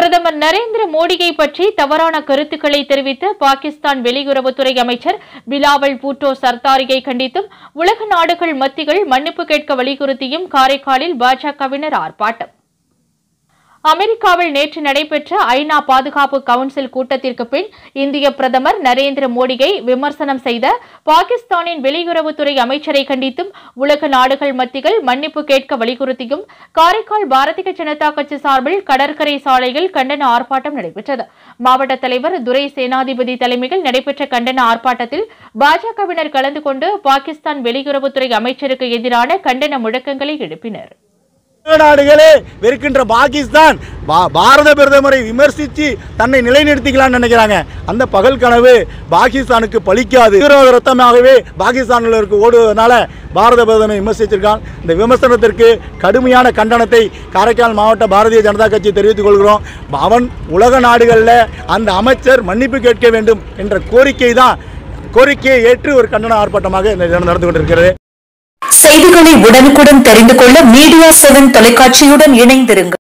பிரதமர் நரேந்திர மோடியை பற்றி தவறான கருத்துக்களை தெரிவித்த பாகிஸ்தான் வெளியுறவுத்துறை அமைச்சர் பிலாவல் பூட்டோ சர்தாரியை கண்டித்தும் உலக நாடுகள் மத்தியில் மன்னிப்பு கேட்க வலியுறுத்தியும் காரைக்காலில் பாஜகவினர் ஆர்ப்பாட்டம் அமெரிக்காவில் நேற்று நடைபெற்ற ஐநா பாதுகாப்பு கவுன்சில் கூட்டத்திற்கு பின் இந்திய பிரதமர் நரேந்திர மோடியை விமர்சனம் செய்த பாகிஸ்தானின் வெளியுறவுத்துறை அமைச்சரை கண்டித்தும் உலக நாடுகள் மத்தியில் மன்னிப்பு கேட்க வலியுறுத்தியும் காரைக்கால் பாரதிய ஜனதா கட்சி சார்பில் கடற்கரை சாலையில் கண்டன ஆர்ப்பாட்டம் நடைபெற்றது மாவட்ட தலைவர் துரை சேனாதிபதி தலைமையில் நடைபெற்ற கண்டன ஆர்ப்பாட்டத்தில் பாஜகவினர் கலந்து கொண்டு பாகிஸ்தான் வெளியுறவுத்துறை அமைச்சருக்கு எதிரான கண்டன முழக்கங்களை எழுப்பினர் நாடுகளே வெறுக்கின்ற பாகிஸ்தான் பா- பாரத பிரதமரை விமர்சித்து தன்னை நிலைநிறுத்திக்கலாம்னு நினைக்கிறாங்க அந்த பகல் கனவு பாகிஸ்தானுக்கு பலிக்காது தீவிரவாத ரத்தமாகவே பாகிஸ்தானில் இருக்க ஓடுவதனால பாரத பிரதமரை விமர்சிச்சிருக்கான் இந்த விமர்சனத்திற்கு கடுமையான கண்டனத்தை காரைக்கால் மாவட்ட பாரதிய ஜனதா கட்சி தெரிவித்துக் கொள்கிறோம் அவன் உலக நாடுகளில் அந்த அமைச்சர் மன்னிப்பு கேட்க வேண்டும் என்ற கோரிக்கை தான் கோரிக்கையை ஏற்று ஒரு கண்டன ஆர்ப்பாட்டமாக இந்த தினம் நடந்து கொண்டிருக்கிறது செய்திகளை உடனுக்குடன் தெரிந்து கொள்ள மீடியா செவன் தொலைக்காட்சியுடன் இணைந்திருங்கள்